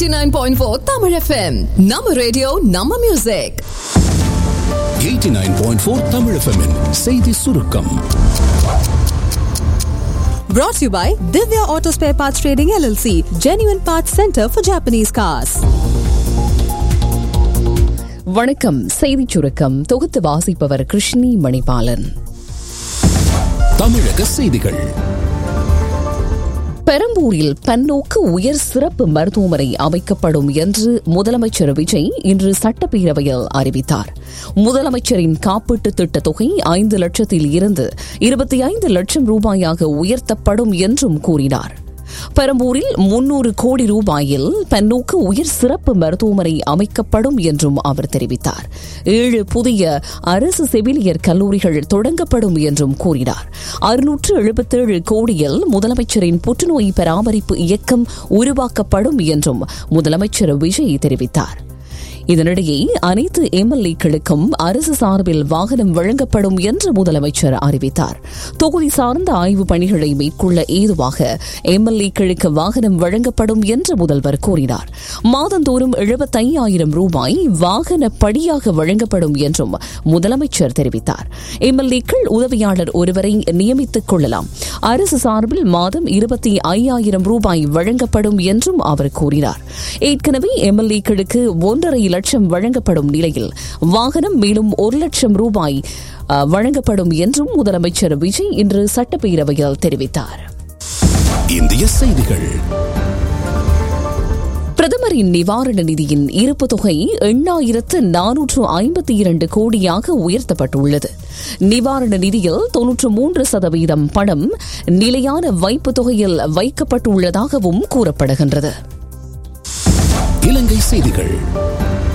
89.4 Tamil FM. நம்ம radio நம்ம music 89.4 Tamil FM -இன் செய்தி சுருக்கம் Brought to you by Divya Auto Spare Parts Trading LLC, Genuine Parts Center for Japanese cars. வணக்கம் செய்திச் சுருக்கம் தொகுத்து வாசிப்பவர் கிருஷ்ணி மணிபாலன் தமிழக செய்திகள் பெரம்பூரில் பன்னோக்கு உயர் சிறப்பு மருத்துவமனை அமைக்கப்படும் என்று முதலமைச்சர் விஜய் இன்று சட்டப்பேரவையில் அறிவித்தார் முதலமைச்சரின் காப்பீட்டு திட்ட தொகை ஐந்து லட்சத்தில் இருந்து இருபத்தி ஐந்து லட்சம் ரூபாயாக உயர்த்தப்படும் என்றும் கூறினார் பெரம்பூரில் முன்னூறு கோடி ரூபாயில் பன்னோக்கு உயர் சிறப்பு மருத்துவமனை அமைக்கப்படும் என்றும் அவர் தெரிவித்தார் ஏழு புதிய அரசு செவிலியர் கல்லூரிகள் தொடங்கப்படும் என்றும் கூறினார் அறுநூற்று எழுபத்தேழு கோடியில் முதலமைச்சரின் புற்றுநோய் பராமரிப்பு இயக்கம் உருவாக்கப்படும் என்றும் முதலமைச்சர் விஜய் தெரிவித்தார் இதனிடையே அனைத்து எம்எல்ஏக்களுக்கும் அரசு சார்பில் வாகனம் வழங்கப்படும் என்று முதலமைச்சர் அறிவித்தார் தொகுதி சார்ந்த ஆய்வுப் பணிகளை மேற்கொள்ள ஏதுவாக எம்எல்ஏக்களுக்கு வாகனம் வழங்கப்படும் என்று முதல்வர் கூறினார் மாதந்தோறும் எழுபத்தையாயிரம் ரூபாய் வாகன படியாக வழங்கப்படும் என்றும் முதலமைச்சர் தெரிவித்தார் எம்எல்ஏக்கள் உதவியாளர் ஒருவரை நியமித்துக் கொள்ளலாம் அரசு சார்பில் மாதம் இருபத்தி ஐயாயிரம் ரூபாய் வழங்கப்படும் என்றும் அவர் கூறினார் ஏற்கனவே எம்எல்ஏக்களுக்கு ஒன்றரை லட்சம் வழங்கப்படும் நிலையில் வாகனம் மேலும் ஒரு லட்சம் ரூபாய் அஹ், வழங்கப்படும் என்றும் முதலமைச்சர் விஜய் இன்று சட்டப்பேரவையில் தெரிவித்தார் இந்திய செய்திகள் பிரதமரின் நிவாரண நிதியின் இருப்பு தொகை எண்ணாயிரத்து நானூற்று ஐம்பத்தி இரண்டு கோடியாக உயர்த்தப்பட்டுள்ளது நிவாரண நிதியில் தொன்னூற்று மூன்று சதவீதம் பணம் நிலையான வைப்பு தொகையில் வைக்கப்பட்டுள்ளதாகவும் கூறப்படுகின்றது இலங்கை செய்திகள்